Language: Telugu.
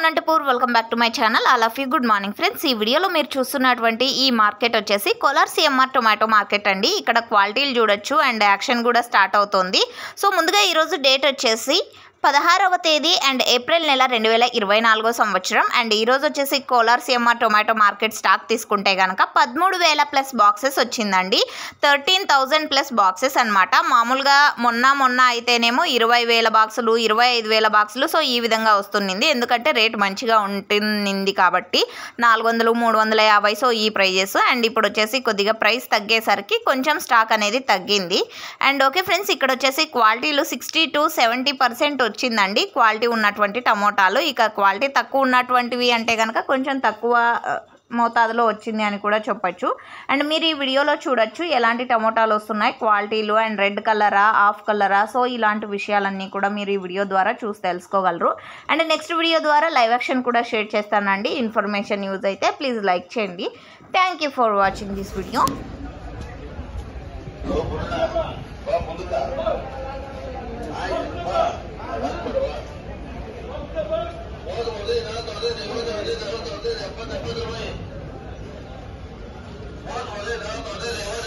Anantapur welcome back to my channel all of you good morning friends ఈ వీడియోలో మీరు చూస్తున్నటువంటి ఈ మార్కెట్ వచ్చేసి కోలార్ సిఎంఆర్ టొమాటో మార్కెట్ అండి ఇక్కడ క్వాలిటీలు చూడొచ్చు అండ్ యాక్షన్ కూడా స్టార్ట్ అవుతుంది సో ముందుగా ఈరోజు డేట్ వచ్చేసి పదహారవ తేదీ అండ్ ఏప్రిల్ నెల రెండు వేల ఇరవై నాలుగో సంవత్సరం అండ్ ఈరోజు వచ్చేసి Kolar CMR tomato market stock తీసుకుంటే కనుక పదమూడు వేల ప్లస్ బాక్సెస్ వచ్చిందండి థర్టీన్ థౌజండ్ ప్లస్ బాక్సెస్ అనమాట మామూలుగా మొన్న మొన్న అయితేనేమో ఇరవై వేల బాక్సులు ఇరవై ఐదు వేల బాక్సులు సో ఈ విధంగా వస్తుంది ఎందుకంటే రేట్ మంచిగా ఉంటుంది కాబట్టి నాలుగు వందలు మూడు వందల యాభై సో ఈ ప్రైజెస్ అండ్ ఇప్పుడు వచ్చేసి కొద్దిగా ప్రైస్ తగ్గేసరికి కొంచెం స్టాక్ అనేది తగ్గింది అండ్ ఓకే ఫ్రెండ్స్ ఇక్కడ వచ్చేసి క్వాలిటీలు సిక్స్టీ టు సెవెంటీ పర్సెంట్ వచ్చిందండి క్వాలిటీ ఉన్నటువంటి టమోటాలు ఇక క్వాలిటీ తక్కువ ఉన్నటువంటివి అంటే కనుక కొంచెం తక్కువ ఆ, మోతాదులో వచ్చింది అని కూడా చెప్పొచ్చు అండ్ మీరు ఈ వీడియోలో చూడొచ్చు ఎలాంటి టమోటాలు వస్తున్నాయి క్వాలిటీలు అండ్ రెడ్ కలరా ఆఫ్ కలరా సో ఇలాంటి విషయాలన్నీ కూడా మీరు ఈ వీడియో ద్వారా చూసి తెలుసుకోగలరు అండ్ నెక్స్ట్ వీడియో ద్వారా లైవ్ యాక్షన్ కూడా షేర్ చేస్తానండి ఇన్ఫర్మేషన్ యూజ్ అయితే ప్లీజ్ లైక్ చేయండి thank you for watching this video Vamos,